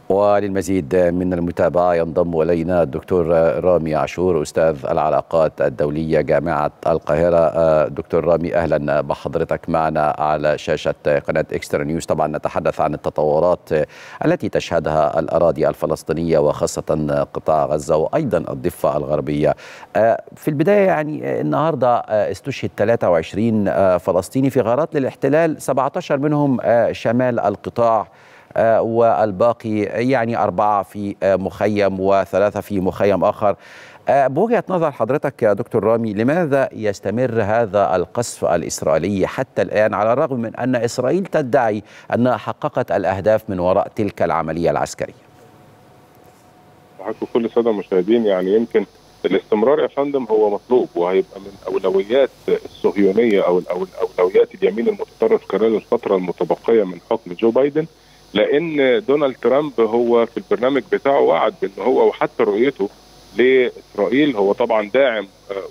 وللمزيد من المتابعة ينضم إلينا الدكتور رامي عاشور أستاذ العلاقات الدولية جامعة القاهرة دكتور رامي أهلا بحضرتك معنا على شاشة قناة إكسترا نيوز طبعا نتحدث عن التطورات التي تشهدها الأراضي الفلسطينية وخاصة قطاع غزة وأيضا الضفة الغربية في البداية يعني النهاردة استشهد 23 فلسطيني في غارات للاحتلال 17 منهم شمال القطاع والباقي يعني أربعة في مخيم وثلاثة في مخيم آخر بوجهة نظر حضرتك يا دكتور رامي لماذا يستمر هذا القصف الإسرائيلي حتى الآن على الرغم من أن إسرائيل تدعي أنها حققت الأهداف من وراء تلك العملية العسكرية حكوا كل السادة المشاهدين يعني يمكن الاستمرار يا فندم هو مطلوب وهيبقى من اولويات الصهيونيه او اولويات اليمين المتطرف خلال الفتره المتبقيه من حكم جو بايدن لان دونالد ترامب هو في البرنامج بتاعه وعد بان هو وحتى رؤيته لاسرائيل هو طبعا داعم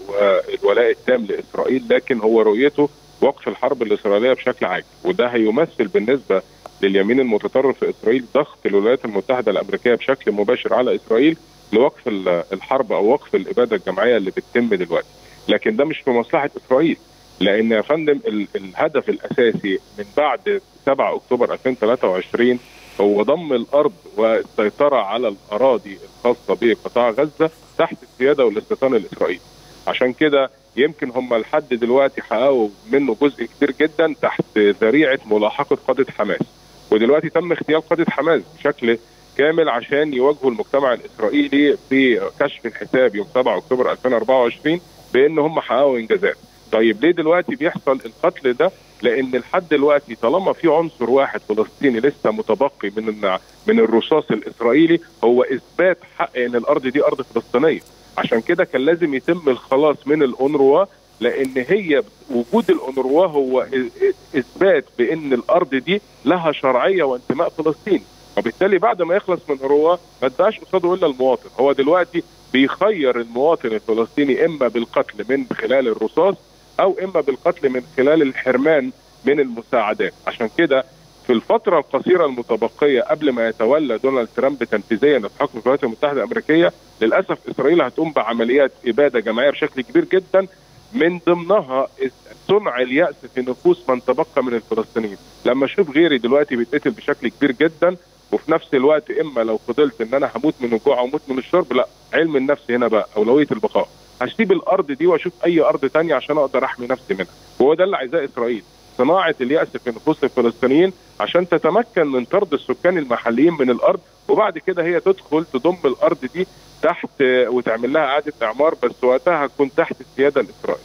والولاء التام لاسرائيل لكن هو رؤيته وقف الحرب الاسرائيليه بشكل عاجل وده هيمثل بالنسبه لليمين المتطرف في اسرائيل ضغط الولايات المتحده الامريكيه بشكل مباشر على اسرائيل لوقف الحرب او وقف الاباده الجماعيه اللي بتتم دلوقتي لكن ده مش في مصلحه اسرائيل لان يا فندم الهدف الاساسي من بعد 7 اكتوبر 2023 هو ضم الارض والسيطره على الاراضي الخاصه بقطاع غزه تحت السياده والاستيطان الاسرائيلي. عشان كده يمكن هم لحد دلوقتي حققوا منه جزء كبير جدا تحت ذريعه ملاحقه قاده حماس. ودلوقتي تم اغتيال قاده حماس بشكل كامل عشان يواجهوا المجتمع الاسرائيلي في كشف الحساب يوم 7 اكتوبر 2024 بان هم حققوا انجازات. طيب ليه دلوقتي بيحصل القتل ده؟ لان لحد دلوقتي طالما في عنصر واحد فلسطيني لسه متبقي من من الرصاص الاسرائيلي هو اثبات حق ان الارض دي ارض فلسطينيه عشان كده كان لازم يتم الخلاص من الاونروا لان هي وجود الاونروا هو اثبات بان الارض دي لها شرعيه وانتماء فلسطيني وبالتالي بعد ما يخلص من اونروا ما اداش قصاده الا المواطن هو دلوقتي بيخير المواطن الفلسطيني اما بالقتل من خلال الرصاص او اما بالقتل من خلال الحرمان من المساعدات عشان كده في الفترة القصيرة المتبقية قبل ما يتولى دونالد ترامب تنفيذيا الحكم في الولايات المتحدة الأمريكية للأسف إسرائيل هتقوم بعمليات إبادة جماعية بشكل كبير جدا من ضمنها صنع اليأس في نفوس من تبقى من الفلسطينيين لما أشوف غيري دلوقتي بيتقتل بشكل كبير جدا وفي نفس الوقت إما لو فضلت إن أنا هموت من الجوع وموت من الشرب لا علم النفس هنا بقى أولوية البقاء هسيب الارض دي واشوف اي ارض تانية عشان اقدر احمي نفسي منها وهو ده اللي عايزاه اسرائيل صناعه الياس في نفوس الفلسطينيين عشان تتمكن من طرد السكان المحليين من الارض وبعد كده هي تدخل تضم الارض دي تحت وتعمل لها اعاده اعمار بس وقتها هتكون تحت السياده الاسرائيليه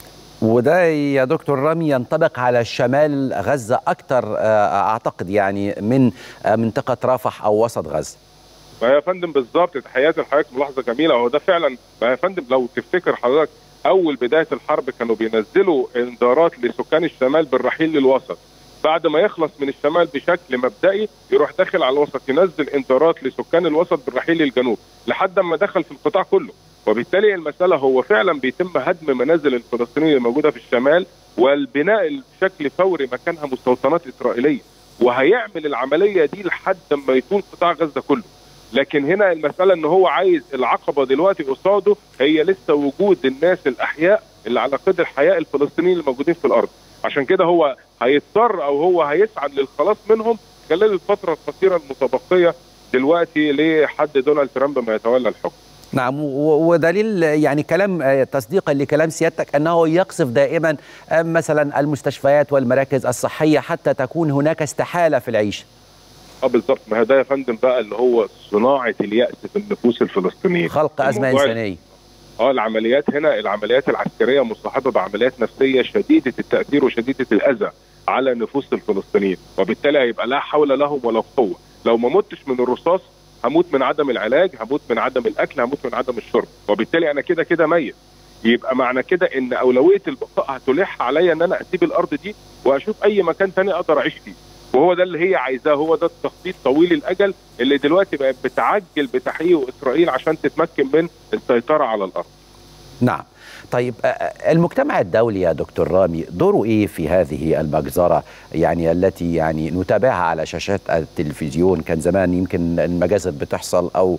وده يا دكتور رامي ينطبق على شمال غزه اكثر اعتقد يعني من منطقه رفح او وسط غزه ما يا فندم بالظبط تحياتي لحضرتك ملاحظه جميله هو ده فعلا ما يا فندم لو تفتكر حضرتك اول بدايه الحرب كانوا بينزلوا انذارات لسكان الشمال بالرحيل للوسط بعد ما يخلص من الشمال بشكل مبدئي يروح داخل على الوسط ينزل انذارات لسكان الوسط بالرحيل للجنوب لحد ما دخل في القطاع كله وبالتالي المساله هو فعلا بيتم هدم منازل الفلسطينيين الموجوده في الشمال والبناء بشكل فوري مكانها مستوطنات اسرائيليه وهيعمل العمليه دي لحد ما يكون قطاع غزه كله لكن هنا المسألة ان هو عايز العقبة دلوقتي قصاده هي لسه وجود الناس الأحياء اللي على قيد الحياة الفلسطينيين الموجودين في الأرض عشان كده هو هيضطر أو هو هيسعى للخلاص منهم خلال الفترة القصيرة المتبقية دلوقتي لحد دونالد ترامب ما يتولى الحكم نعم ودليل يعني كلام تصديقا لكلام سيادتك انه يقصف دائما مثلا المستشفيات والمراكز الصحيه حتى تكون هناك استحاله في العيش. اه بالظبط ما ده يا فندم بقى اللي هو صناعه الياس في النفوس الفلسطينيه خلق ازمه انسانيه اه العمليات هنا العمليات العسكريه مصاحبه بعمليات نفسيه شديده التاثير وشديده الاذى على نفوس الفلسطينيين وبالتالي هيبقى لا حول لهم ولا قوه لو ما متش من الرصاص هموت من عدم العلاج هموت من عدم الاكل هموت من عدم الشرب وبالتالي انا كده كده ميت يبقى معنى كده ان اولويه البقاء هتلح عليا ان انا اسيب الارض دي واشوف اي مكان تاني اقدر اعيش فيه وهو ده اللي هي عايزاه هو ده التخطيط طويل الاجل اللي دلوقتي بقت بتعجل بتحقيقه اسرائيل عشان تتمكن من السيطره على الارض نعم طيب المجتمع الدولي يا دكتور رامي دوره ايه في هذه المجزره يعني التي يعني نتابعها على شاشات التلفزيون كان زمان يمكن المجازر بتحصل او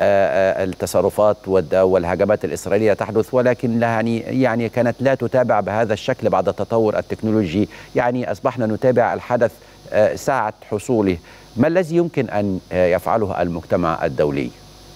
التصرفات والهجمات الاسرائيليه تحدث ولكن يعني يعني كانت لا تتابع بهذا الشكل بعد التطور التكنولوجي يعني اصبحنا نتابع الحدث ساعه حصوله ما الذي يمكن ان يفعله المجتمع الدولي؟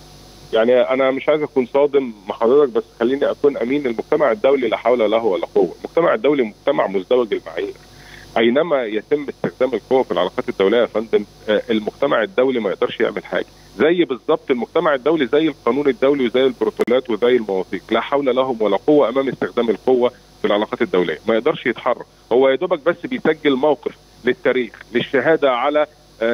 يعني انا مش عايز اكون صادم مع حضرتك بس خليني اكون امين المجتمع الدولي لا حول له ولا قوه، المجتمع الدولي مجتمع مزدوج المعايير. اينما يتم استخدام القوه في العلاقات الدوليه يا فندم المجتمع الدولي ما يقدرش يعمل حاجه، زي بالظبط المجتمع الدولي زي القانون الدولي وزي البروتوكولات وزي المواثيق، لا حول لهم ولا قوه امام استخدام القوه في العلاقات الدوليه، ما يقدرش يتحرك، هو يا دوبك بس بيسجل موقف للتاريخ للشهاده على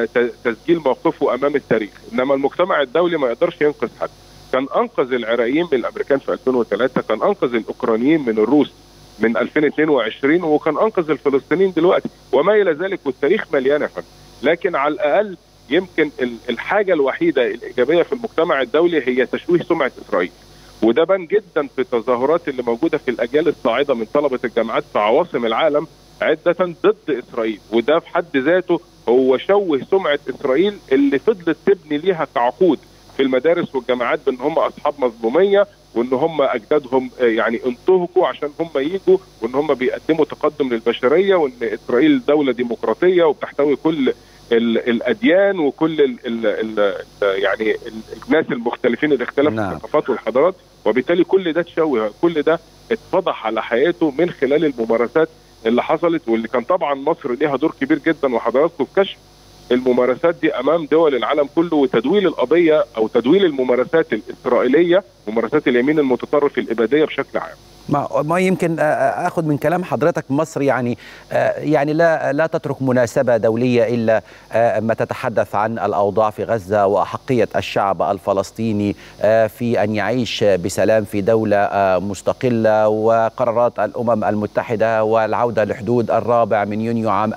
تسجيل موقفه امام التاريخ انما المجتمع الدولي ما يقدرش ينقذ حد كان انقذ العراقيين من الامريكان في 2003 كان انقذ الاوكرانيين من الروس من 2022 وكان انقذ الفلسطينيين دلوقتي وما الى ذلك والتاريخ مليان يا فندم لكن على الاقل يمكن الحاجه الوحيده الايجابيه في المجتمع الدولي هي تشويه سمعه اسرائيل وده بان جدا في التظاهرات اللي موجوده في الاجيال الصاعده من طلبه الجامعات في عواصم العالم عده ضد اسرائيل وده في حد ذاته هو شوه سمعه اسرائيل اللي فضلت تبني ليها كعقود في المدارس والجامعات بان هم اصحاب مظلوميه وان هم اجدادهم يعني انتهكوا عشان هم يجوا وان هم بيقدموا تقدم للبشريه وان اسرائيل دوله ديمقراطيه وبتحتوي كل ال الاديان وكل ال ال ال يعني الناس المختلفين الاختلاف نعم. الثقافات والحضارات وبالتالي كل ده تشوه كل ده اتفضح على حياته من خلال الممارسات اللي حصلت واللي كان طبعا مصر ليها دور كبير جدا وحضراتكم في كشف الممارسات دي امام دول العالم كله وتدويل القضيه او تدويل الممارسات الاسرائيليه ممارسات اليمين المتطرف الاباديه بشكل عام. ما ما يمكن اخذ من كلام حضرتك مصر يعني يعني لا لا تترك مناسبه دوليه الا ما تتحدث عن الاوضاع في غزه واحقيه الشعب الفلسطيني في ان يعيش بسلام في دوله مستقله وقرارات الامم المتحده والعوده لحدود الرابع من يونيو عام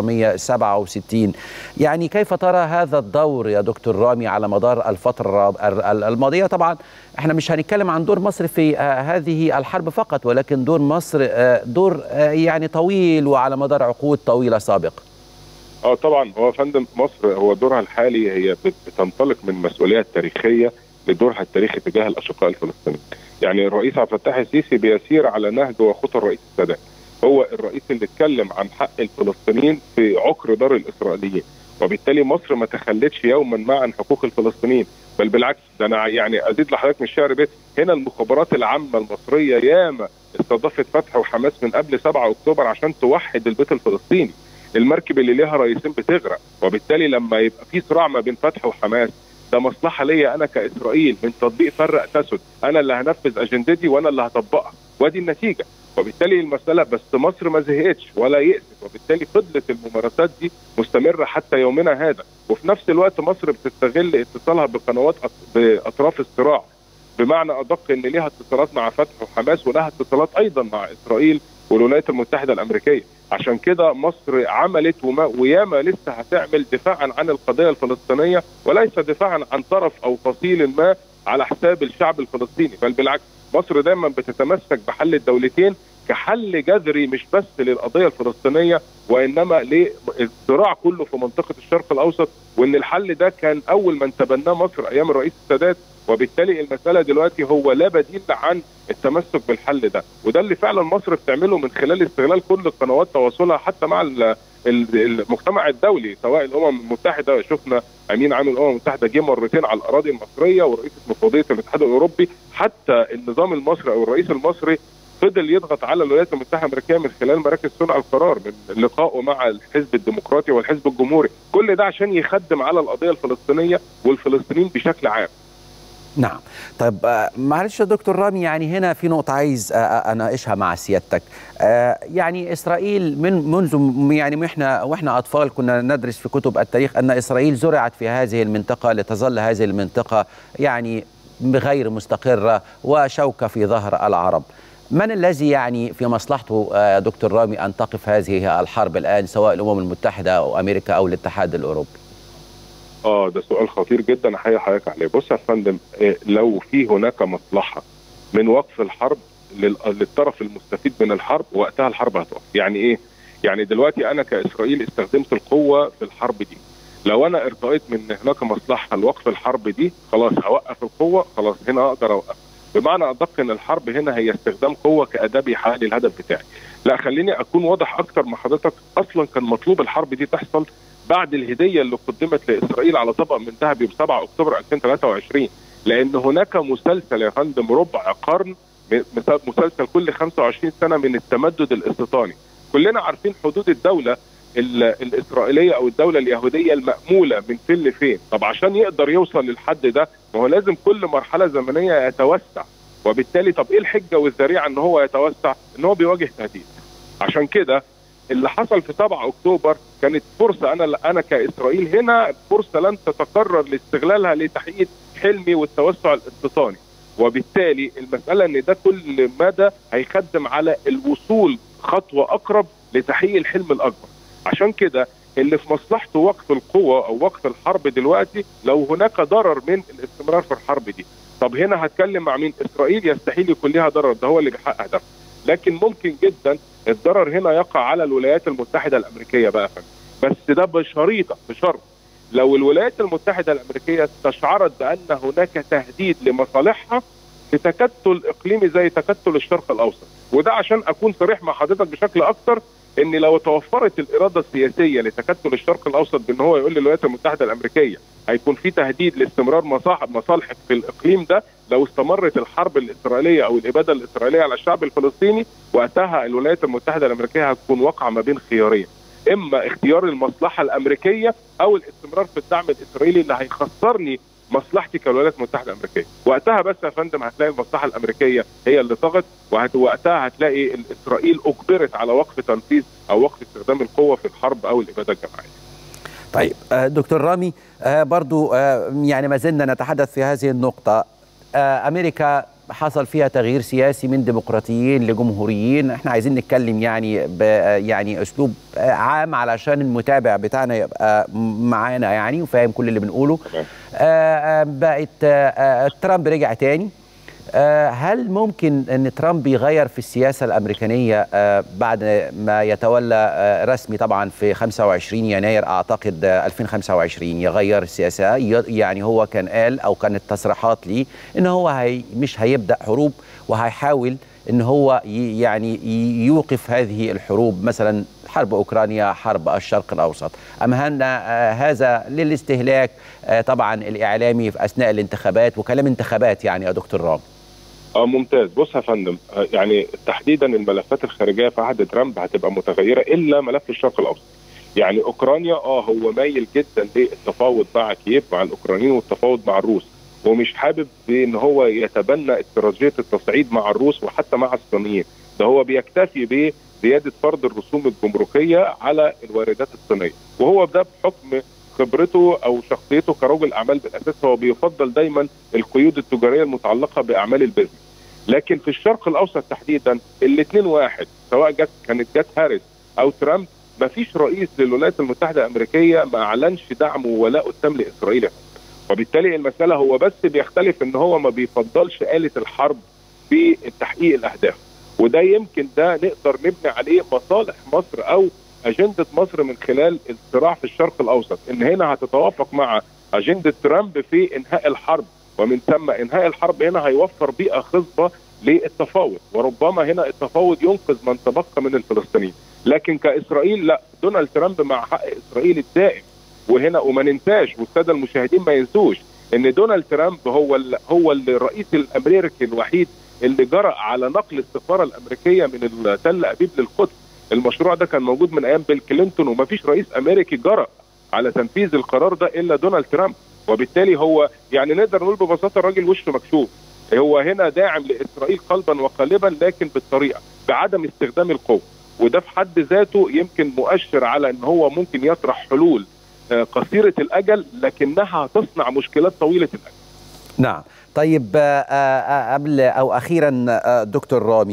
1967 يعني كيف ترى هذا الدور يا دكتور رامي على مدار الفتره الماضيه طبعا احنا مش هنتكلم عن دور مصر في هذه الحرب فقط ولكن دور مصر دور يعني طويل وعلى مدار عقود طويله سابقه. اه طبعا هو فندم مصر هو دورها الحالي هي بتنطلق من مسؤوليه تاريخيه لدورها التاريخي تجاه الاشقاء الفلسطينيين. يعني الرئيس عبد الفتاح السيسي بيسير على نهج وخطى الرئيس السادات. هو الرئيس اللي اتكلم عن حق الفلسطينيين في عقر دار الاسرائيليين. وبالتالي مصر ما تخلتش يوما ما عن حقوق الفلسطينيين بل بالعكس ده انا يعني ازيد لحضرتك من الشعر بيت هنا المخابرات العامه المصريه ياما استضافت فتح وحماس من قبل 7 اكتوبر عشان توحد البيت الفلسطيني المركب اللي ليها رئيسين بتغرق وبالتالي لما يبقى في صراع ما بين فتح وحماس ده مصلحه ليا انا كاسرائيل من تطبيق فرق تسد انا اللي هنفذ اجندتي وانا اللي هطبقها وادي النتيجه وبالتالي المساله بس مصر ما زهقتش ولا يئست وبالتالي فضلت الممارسات دي مستمره حتى يومنا هذا وفي نفس الوقت مصر بتستغل اتصالها بقنوات باطراف الصراع بمعنى ادق ان ليها اتصالات مع فتح وحماس ولها اتصالات ايضا مع اسرائيل والولايات المتحده الامريكيه عشان كده مصر عملت وما وياما لسه هتعمل دفاعا عن القضيه الفلسطينيه وليس دفاعا عن طرف او فصيل ما على حساب الشعب الفلسطيني بل بالعكس مصر دايما بتتمسك بحل الدولتين كحل جذري مش بس للقضيه الفلسطينيه وانما للصراع كله في منطقه الشرق الاوسط وان الحل ده كان اول من تبناه مصر ايام الرئيس السادات وبالتالي المساله دلوقتي هو لا بديل عن التمسك بالحل ده وده اللي فعلا مصر بتعمله من خلال استغلال كل قنوات تواصلها حتى مع المجتمع الدولي سواء الامم المتحده شفنا امين عام الامم المتحده جه مرتين على الاراضي المصريه ورئيس مفوضيه الاتحاد الاوروبي حتى النظام المصري او الرئيس المصري فضل يضغط على الولايات المتحده الامريكيه من خلال مراكز صنع القرار من لقائه مع الحزب الديمقراطي والحزب الجمهوري كل ده عشان يخدم على القضيه الفلسطينيه والفلسطينيين بشكل عام نعم طيب معلش يا دكتور رامي يعني هنا في نقطة عايز أناقشها مع سيادتك يعني إسرائيل من منذ يعني وإحنا وإحنا أطفال كنا ندرس في كتب التاريخ أن إسرائيل زرعت في هذه المنطقة لتظل هذه المنطقة يعني غير مستقرة وشوكة في ظهر العرب من الذي يعني في مصلحته يا دكتور رامي أن تقف هذه الحرب الآن سواء الأمم المتحدة أو أمريكا أو الاتحاد الأوروبي اه ده سؤال خطير جدا احيي حضرتك عليه بص يا فندم إيه لو في هناك مصلحه من وقف الحرب للطرف المستفيد من الحرب وقتها الحرب هتقف يعني ايه يعني دلوقتي انا كاسرائيل استخدمت القوه في الحرب دي لو انا ارتأيت من هناك مصلحه لوقف الحرب دي خلاص هوقف القوه خلاص هنا اقدر اوقف بمعنى ادق ان الحرب هنا هي استخدام قوه كاداه بيحقق الهدف بتاعي لا خليني اكون واضح اكتر مع حضرتك اصلا كان مطلوب الحرب دي تحصل بعد الهديه اللي قدمت لاسرائيل على طبق من ذهب يوم 7 اكتوبر 2023 لان هناك مسلسل يا فندم ربع قرن مسلسل كل 25 سنه من التمدد الاستيطاني كلنا عارفين حدود الدوله الاسرائيليه او الدوله اليهوديه الماموله من فين لفين طب عشان يقدر يوصل للحد ده ما هو لازم كل مرحله زمنيه يتوسع وبالتالي طب ايه الحجه والذريعه ان هو يتوسع ان هو بيواجه تهديد عشان كده اللي حصل في 7 اكتوبر كانت فرصه انا انا كاسرائيل هنا فرصه لن تتكرر لاستغلالها لتحقيق حلمي والتوسع الاستيطاني وبالتالي المساله ان ده كل مدى هيخدم على الوصول خطوه اقرب لتحقيق الحلم الاكبر عشان كده اللي في مصلحته وقف القوة أو وقف الحرب دلوقتي لو هناك ضرر من الاستمرار في الحرب دي طب هنا هتكلم مع مين إسرائيل يستحيل يكون لها ضرر ده هو اللي بيحقق ده لكن ممكن جدا الضرر هنا يقع على الولايات المتحدة الأمريكية بقى فن. بس ده بشريطة بشرط لو الولايات المتحدة الأمريكية استشعرت بأن هناك تهديد لمصالحها في تكتل إقليمي زي تكتل الشرق الأوسط وده عشان أكون صريح مع حضرتك بشكل أكتر ان لو توفرت الاراده السياسيه لتكتل الشرق الاوسط بان هو يقول للولايات المتحده الامريكيه هيكون في تهديد لاستمرار مصالحك في الاقليم ده لو استمرت الحرب الاسرائيليه او الاباده الاسرائيليه على الشعب الفلسطيني وقتها الولايات المتحده الامريكيه هتكون واقعه ما بين خيارين اما اختيار المصلحه الامريكيه او الاستمرار في الدعم الاسرائيلي اللي هيخسرني مصلحتي كالولايات المتحده الامريكيه وقتها بس يا فندم هتلاقي المصلحه الامريكيه هي اللي طغت وقتها هتلاقي اسرائيل اجبرت على وقف تنفيذ او وقف استخدام القوه في الحرب او الاباده الجماعيه طيب دكتور رامي برضو يعني ما زلنا نتحدث في هذه النقطه امريكا حصل فيها تغيير سياسي من ديمقراطيين لجمهوريين احنا عايزين نتكلم يعني ب يعني اسلوب عام علشان المتابع بتاعنا يبقى معانا يعني وفاهم كل اللي بنقوله آه بقت آه ترامب رجع تاني آه هل ممكن ان ترامب يغير في السياسه الامريكانيه آه بعد ما يتولى آه رسمي طبعا في 25 يناير اعتقد 2025 يغير السياسه يعني هو كان قال او كانت تصريحات ليه ان هو هي مش هيبدا حروب وهيحاول ان هو يعني يوقف هذه الحروب مثلا حرب اوكرانيا حرب الشرق الاوسط ام ان هذا للاستهلاك طبعا الاعلامي في اثناء الانتخابات وكلام انتخابات يعني يا دكتور رام اه ممتاز بص يا فندم آه يعني تحديدا الملفات الخارجيه في عهد ترامب هتبقى متغيره الا ملف الشرق الاوسط يعني اوكرانيا اه هو مايل جدا للتفاوض مع كييف مع الاوكرانيين والتفاوض مع الروس ومش حابب ان هو يتبنى استراتيجيه التصعيد مع الروس وحتى مع الصينيين ده هو بيكتفي بزياده فرض الرسوم الجمركيه على الواردات الصينيه وهو ده بحكم خبرته او شخصيته كرجل اعمال بالاساس هو بيفضل دايما القيود التجاريه المتعلقه باعمال البزنس لكن في الشرق الاوسط تحديدا الاثنين واحد سواء جت كانت جت هاريس او ترامب ما فيش رئيس للولايات المتحده الامريكيه ما اعلنش دعمه وولاءه التام لاسرائيل وبالتالي المساله هو بس بيختلف ان هو ما بيفضلش آلة الحرب في تحقيق الاهداف وده يمكن ده نقدر نبني عليه مصالح مصر او اجنده مصر من خلال الصراع في الشرق الاوسط ان هنا هتتوافق مع اجنده ترامب في انهاء الحرب ومن ثم انهاء الحرب هنا هيوفر بيئه خصبه للتفاوض وربما هنا التفاوض ينقذ من تبقى من الفلسطينيين لكن كاسرائيل لا دونالد ترامب مع حق اسرائيل الدائم وهنا وما ننساش والساده المشاهدين ما ينسوش ان دونالد ترامب هو ال هو الرئيس الامريكي الوحيد اللي جرأ على نقل السفاره الامريكيه من تل ابيب للقدس المشروع ده كان موجود من ايام بيل كلينتون وما فيش رئيس امريكي جرأ على تنفيذ القرار ده الا دونالد ترامب وبالتالي هو يعني نقدر نقول ببساطه الراجل وشه مكشوف هو هنا داعم لاسرائيل قلبا وقالبا لكن بالطريقه بعدم استخدام القوه وده في حد ذاته يمكن مؤشر على ان هو ممكن يطرح حلول قصيره الاجل لكنها تصنع مشكلات طويله الاجل. نعم، طيب قبل او اخيرا دكتور رامي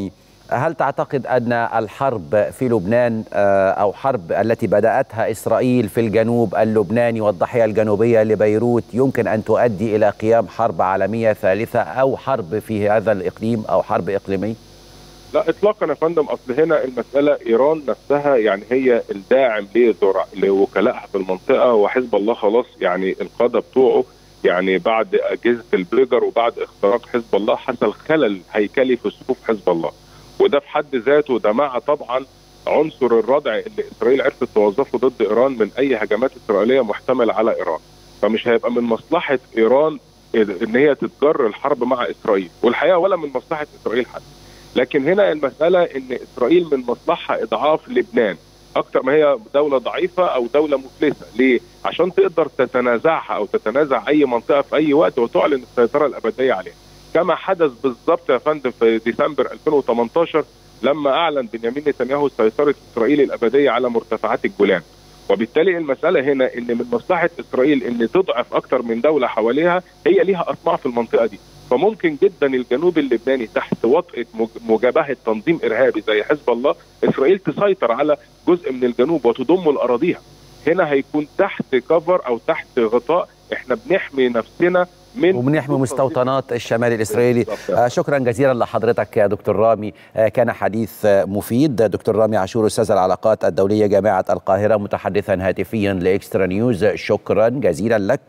هل تعتقد أن الحرب في لبنان أو حرب التي بدأتها إسرائيل في الجنوب اللبناني والضاحية الجنوبية لبيروت يمكن أن تؤدي إلى قيام حرب عالمية ثالثة أو حرب في هذا الإقليم أو حرب إقليمي؟ لا اطلاقا يا فندم اصل هنا المساله ايران نفسها يعني هي الداعم لوكلائها في المنطقه وحزب الله خلاص يعني القاده بتوعه يعني بعد اجهزه البريجر وبعد اختراق حزب الله حصل خلل هيكلي في صفوف حزب الله وده في حد ذاته ده مع طبعا عنصر الردع اللي اسرائيل عرفت توظفه ضد ايران من اي هجمات اسرائيليه محتمله على ايران فمش هيبقى من مصلحه ايران ان هي تتجر الحرب مع اسرائيل والحقيقه ولا من مصلحه اسرائيل حتى لكن هنا المساله ان اسرائيل من مصلحها اضعاف لبنان اكتر ما هي دوله ضعيفه او دوله مفلسه ليه عشان تقدر تتنازعها او تتنازع اي منطقه في اي وقت وتعلن السيطره الابديه عليها كما حدث بالضبط يا فندم في ديسمبر 2018 لما اعلن بنيامين نتنياهو سيطره اسرائيل الابديه على مرتفعات الجولان وبالتالي المساله هنا ان من مصلحه اسرائيل ان تضعف اكثر من دوله حواليها هي ليها اطماع في المنطقه دي فممكن جدا الجنوب اللبناني تحت وطأة مجابهة تنظيم إرهابي زي حزب الله إسرائيل تسيطر على جزء من الجنوب وتضم لأراضيها هنا هيكون تحت كفر أو تحت غطاء إحنا بنحمي نفسنا من وبنحمي مستوطنات الشمال الاسرائيلي آه شكرا جزيلا لحضرتك يا دكتور رامي آه كان حديث آه مفيد دكتور رامي عاشور استاذ العلاقات الدوليه جامعه القاهره متحدثا هاتفيا لاكسترا نيوز شكرا جزيلا لك